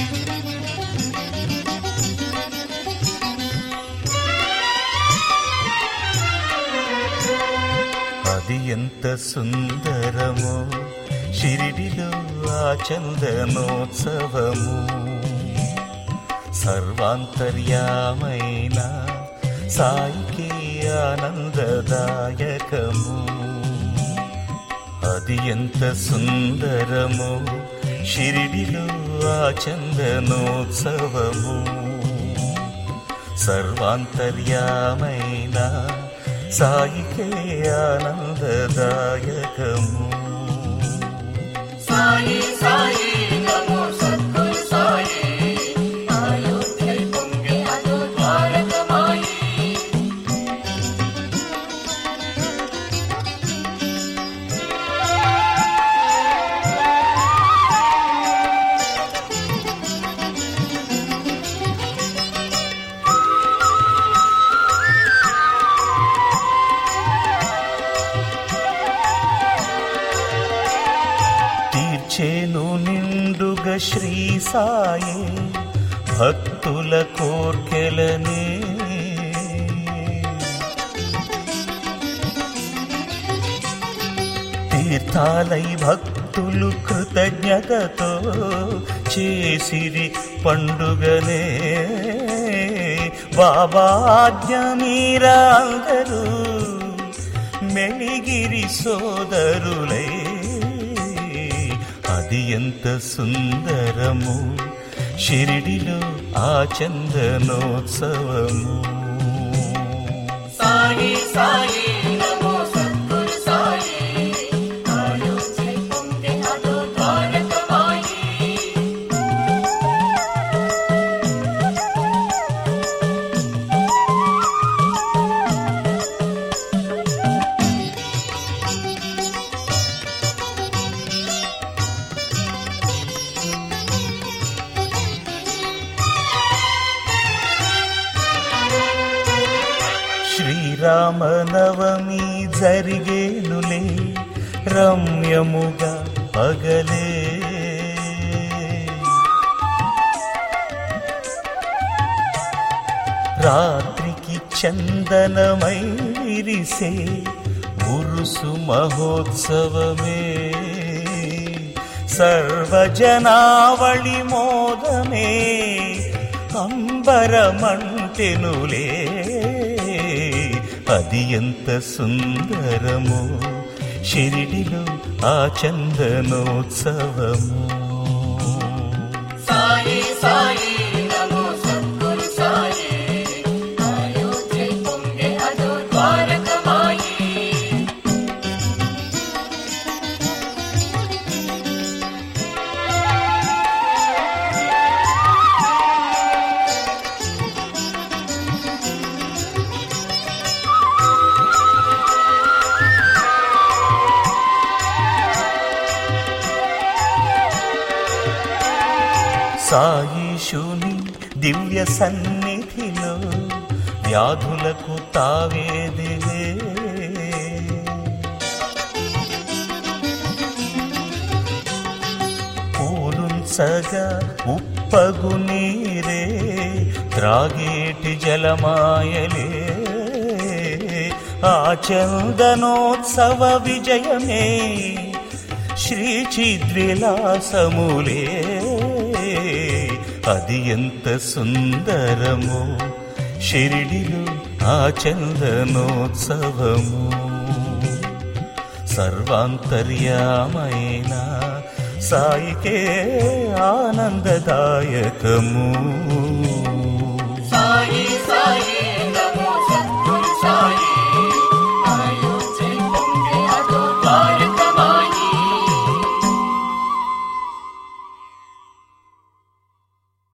అది ఎంత సుందరమో షిరిడిలో ఆ చందనోత్సవము సర్వాంతర్యామైన సాయికే ఆనందదాయకము అది ఎంత సుందరమో షిరిడిలో ఆ చందనోత్సవము సర్వాంతర్యామైన సాయికే ఆనందదాయకము సాయి సాయి నమో సద్గురు సాయి అయోధ్య పొంగే అదో ద్వారకమాయి తీర్చేను నిండుగా శ్రీ సాయే భక్తుల కోర్కెలనే తీర్థాలై భక్తులు కృతజ్ఞతతో చేసిరి పండుగనే బాబాజ్ఞ మీరా అందరూ మెలిగిరి సోదరులై అది ఎంత సుందరము షిరిడిలో ఆ చందనోత్సవము సాయి సాయి నమో సద్గురు సాయి అయోధ్య పొంగే అదో ద్వారకమాయి శ్రీరామనవమి జరిగేనులే రమ్యముగా పగలే రాత్రికి చందనమై విరిసే ఉరుసు మహోత్సవమే సర్వజనావళి మోదమే అంబరమంటెనులే అది ఎంత సుందరమో షిరిడిలో ఆ చందనోత్సవము సాయి సాయి నమో సద్గురు సాయి అయోధ్య పొంగే అదో ద్వారకమాయి సాయిషుని దివ్య సన్నిధిలో వ్యాధులకు తావేదివే పూలుంచగా ఉప్పగు నీరే త్రాగేటి జలమాయలే ఆ చందనోత్సవ విజయమే శ్రీ చిద్విలాసములే అది ఎంత సుందరమో షిరిడిలో ఆ చందనోత్సవము సర్వాంతర్యామైన సాయికే ఆనందదాయకము సాయి